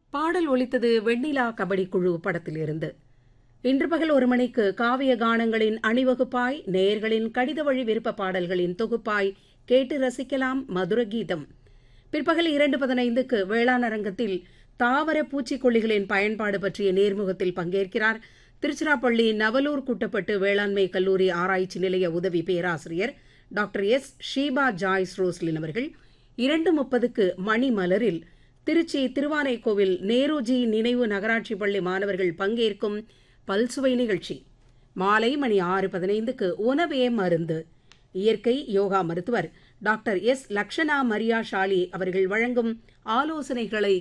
பாடல் ஒலித்தது வெண்ணிலா கபடி குழு படத்திலிருந்து இன்று பகல் ஒரு மணிக்கு காவிய கானங்களின் அணிவகுப்பாய் நேயர்களின் கடித வழி விருப்ப பாடல்களின் தொகுப்பாய் கேட்டு ரசிக்கலாம் மதுர கீதம் பிற்பகல் இரண்டு பதினைந்துக்கு வேளாண் அரங்கத்தில் தாவர பூச்சிக்கொல்லிகளின் பயன்பாடு பற்றிய நேர்முகத்தில் பங்கேற்கிறார் திருச்சிராப்பள்ளி நவலூர் குட்டப்பட்டு வேளாண்மை கல்லூரி ஆராய்ச்சி நிலைய உதவி பேராசிரியர் டாக்டர் எஸ் ஷீபா ஜாய்ஸ் ரோஸ்லின் அவர்கள் இரண்டு முப்பதுக்கு மணிமலரில் திருச்சி திருவானைக்கோவில் நேருஜி நினைவு நகராட்சி பள்ளி மாணவர்கள் பங்கேற்கும் பல்சுவை நிகழ்ச்சி மாலை மணி ஆறு பதினைந்துக்கு உணவே மருந்து இயற்கை யோகா மருத்துவர் டாக்டர் எஸ் லக்ஷனா மரியா ஷாலி அவர்கள் வழங்கும் ஆலோசனைகளை